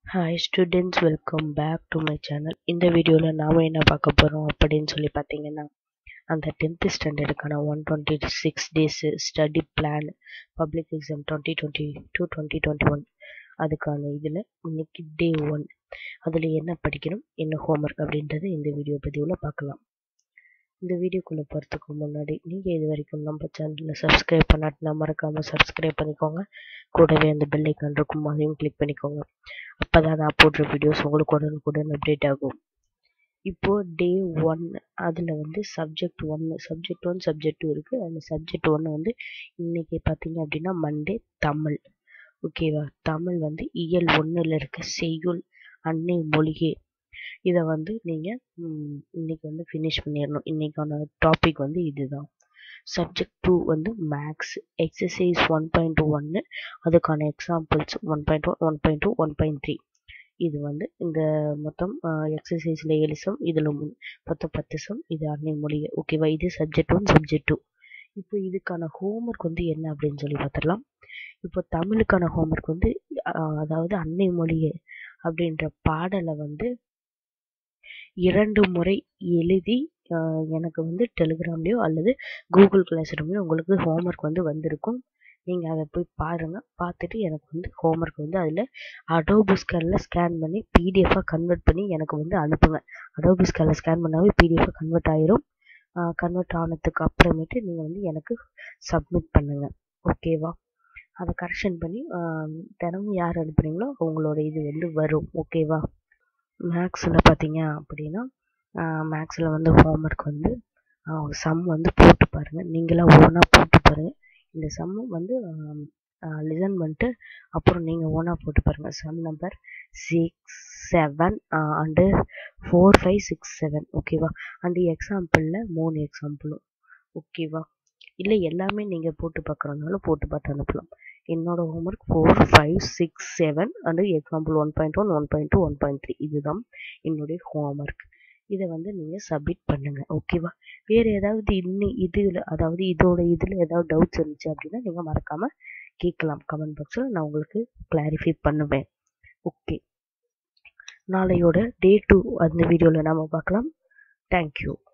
hi students welcome back to my channel இந்த வீடியோவில் நாம் என்ன பார்க்க போகிறோம் அப்படின்னு சொல்லி பார்த்தீங்கன்னா அந்த டென்த்து ஸ்டாண்டர்டுக்கான one twenty six days study plan public exam twenty twenty two twenty twenty one அதுக்கான இதில் இன்னைக்கு டே ஒன் அதில் என்ன படிக்கணும் என்ன ஹோம்ஒர்க் அப்படின்றத இந்த வீடியோ பதிவில் பார்க்கலாம் இந்த வீடியோக்குள்ளே போகிறதுக்கு முன்னாடி நீங்கள் இது வரைக்கும் நம்ம சேனலில் சப்ஸ்கிரைப் பண்ணாட்டினா மறக்காமல் சப்ஸ்கிரைப் பண்ணிக்கோங்க கூடவே அந்த பெல் ஐக்கான் இருக்கும் அதையும் கிளிக் பண்ணிக்கோங்க அப்போ தான் நான் போடுற வீடியோஸ் உங்களுக்கு உடனுக்குடன் அப்டேட் ஆகும் இப்போது டே ஒன் அதில் வந்து சப்ஜெக்ட் ஒன்று சப்ஜெக்ட் ஒன் சப்ஜெக்ட் டூ இருக்குது அந்த சப்ஜெக்ட் ஒன்று வந்து இன்றைக்கி பார்த்தீங்க அப்படின்னா மண்டே தமிழ் ஓகேவா தமிழ் வந்து இயல் ஒன்றில் இருக்க செய்யுள் அன்னை மொழிகை இதை வந்து நீங்கள் இன்னைக்கு வந்து ஃபினிஷ் பண்ணிடணும் இன்றைக்கான டாபிக் வந்து இதுதான் சப்ஜெக்ட் டூ வந்து maths exercise one point two ஒன்று அதுக்கான examples one point one one point two one point three இது வந்து இந்த மொத்தம் எக்ஸசைஸில் ஏழு சம் இதில் மொத்தம் பத்து சம் இது அன்னை மொழிகை ஓகேவா இது சப்ஜெக்ட் ஒன் சப்ஜெக்ட் டூ இப்போ இதுக்கான ஹோம்ஒர்க் வந்து என்ன அப்படின்னு சொல்லி பார்த்துடலாம் இப்போ தமிழுக்கான ஹோம்ஒர்க் வந்து அதாவது அன்னை மொழிகை அப்படின்ற பாடலை வந்து இரண்டு முறை எழுதி எனக்கு வந்து டெலிகிராம்லேயோ அல்லது கூகுள் கிளாஸ் ரூம்லேயோ உங்களுக்கு ஹோம்ஒர்க் வந்து வந்திருக்கும் நீங்கள் அதை போய் பாருங்கள் பார்த்துட்டு எனக்கு வந்து ஹோம்ஒர்க் வந்து அதில் அடோபி ஸ்கேனில் ஸ்கேன் பண்ணி பிடிஎஃபாக கன்வெர்ட் பண்ணி எனக்கு வந்து அனுப்புங்க அடோபி ஸ்கேனில் ஸ்கேன் பண்ணாவே பிடிஎஃபாக கன்வெர்ட் ஆயிரும் கன்வெர்ட் ஆனதுக்கு அப்புறமேட்டு நீங்கள் வந்து எனக்கு சப்மிட் பண்ணுங்கள் ஓகேவா அதை கரெக்ஷன் பண்ணி தினமும் யார் அனுப்புகிறீங்களோ அவங்களோட இது வந்து வரும் ஓகேவா மேக்ஸில் பார்த்தீங்க அப்படின்னா மேக்ஸில் வந்து ஹோம்ஒர்க் வந்து சம் வந்து போட்டு பாருங்கள் நீங்களாக ஓனாக போட்டு பாருங்கள் இந்த சம்மு வந்து லிசன் பண்ணிட்டு அப்புறம் நீங்கள் ஓனாக போட்டு பாருங்கள் sum number six seven and four five six seven ஓகேவா அண்டு எக்ஸாம்பிளில் மூணு எக்ஸாம்பிளும் ஓகேவா இல்லை எல்லாமே நீங்கள் போட்டு பார்க்குறதுனாலும் போட்டு பார்த்து அனுப்பலாம் என்னோட homework four five six seven and example one point one one point two one point three இதுதான் என்னுடைய ஹோம்ஒர்க் இதை வந்து நீங்கள் சப்மிட் பண்ணுங்கள் ஓகேவா வேறு ஏதாவது இன்னும் இதில் அதாவது இதோட இதில் ஏதாவது டவுட்ஸ் இருந்துச்சு அப்படின்னா நீங்கள் மறக்காமல் கேட்கலாம் கமெண்ட் பாக்ஸில் நான் உங்களுக்கு கிளாரிஃபை பண்ணுவேன் ஓகே நாளையோட டே டூ அந்த வீடியோவில் நாம் பார்க்கலாம் தேங்க்யூ